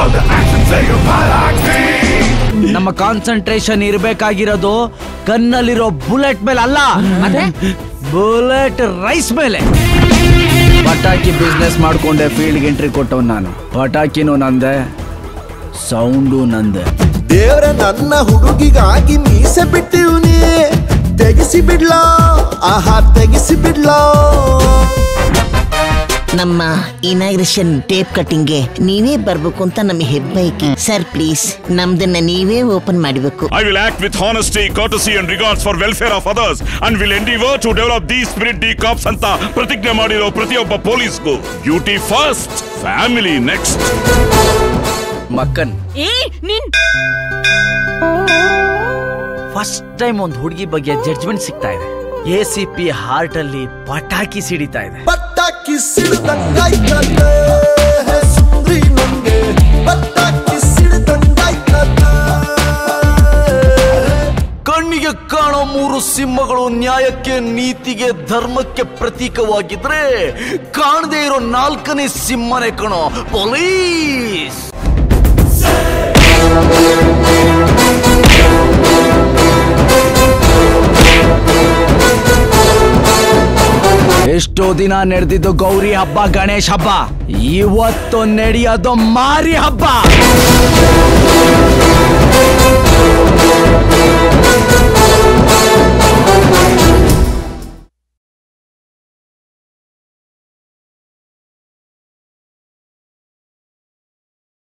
ನಮ್ಮ concentration ಇರಬೇಕಾಗಿರೋದು ಕನ್ನಲ್ಲಿರೋ bullet ಮೇಲೆ ಅಲ್ಲ ಬುಲೆಟ್ ರೈಸ್ ಮೇಲೆ ಪಟಾಕಿ ಬಿಸ್ನೆಸ್ ಮಾಡ್ಕೊಂಡೆ ಫೀಲ್ಡ್ಗೆ ಎಂಟ್ರಿ ಕೊಟ್ಟವ್ ನಾನು ಪಟಾಕಿನೂ ನಂದೆ ಸೌಂಡು ನಂದೆ ದೇವ್ರ ನನ್ನ ಹುಡುಗಿಗಾಗಿ ಮೀಸೆ ಬಿಟ್ಟಿವ್ನಿ ತೆಗಿಸಿ ಬಿಡ್ಲಾ ಆಹಾ ತೆಗಿಸಿ ಬಿಡ್ಲಾ ನಮ್ಮ ಇನಾಗ್ರೇಷನ್ ಟೇಪ್ ಕಟಿಂಗ್ಗೆ ನೀವೇ ಬರ್ಬೇಕು ಅಂತ ನಮಗೆ ಹೆಬ್ಬೈಕಿ ಸರ್ ಪ್ಲೀಸ್ ನಮ್ದನ್ನ ನೀವೇ ಓಪನ್ ಮಾಡಬೇಕು I will act with honesty, courtesy and regards for welfare of others and will endeavor to develop these spirit D cops ಅಂತ ಪ್ರತಿಜ್ಞೆ ಮಾಡಿರೋ ಪ್ರತಿಯೊಬ್ಬ ಪೊಲೀಸ್ಗೂ ಡ್ಯೂಟಿ ಫಸ್ಟ್ ಫ್ಯಾಮಿಲಿ ನೆಕ್ಸ್ಟ್ ಮಕ್ಕನ್ ಏ ನಿನ್ ಫಸ್ಟ್ ಟೈಮ್ ಒಂದು ಹುಡುಗಿ ಬಗ್ಗೆ ಜಡ್ಜ್ಮೆಂಟ್ ಸಿಗ್ತಾ ಇದೆ ಎ ಸಿ ಪಿ ಹಾರ್ಟ್ ಅಲ್ಲಿ ಪಟಾಕಿ ಸಿಡಿತಾ ಇದೆ ಪಟಾಕಿ ಸಿಡ್ದಂಗಾಯ್ತದೆ ಹೇ ಸುಂದ್ರಿ ನಂಗೆ ಪಟಾಕಿ ಸಿಡ್ದಂಗಾಯ್ತದೆ ಕಣ್ಣಿಗೆ ಕಾಣೋ ಮೂರು ಸಿಂಹಗಳು ನ್ಯಾಯಕ್ಕೆ ನೀತಿಗೆ ಧರ್ಮಕ್ಕೆ ಪ್ರತೀಕವಾಗಿದ್ರೆ ಕಾಣದೇ ಇರೋ ನಾಲ್ಕನೇ ಸಿಂಹನೇ ಕಣೋ ಪೊಲೀಸ್ ಎಷ್ಟೋ ದಿನ ನಡೆದಿದ್ದು ಗೌರಿ ಹಬ್ಬ ಗಣೇಶ್ ಹಬ್ಬ ಇವತ್ತು ನಡೆಯೋದು ಮಾರಿ ಹಬ್ಬ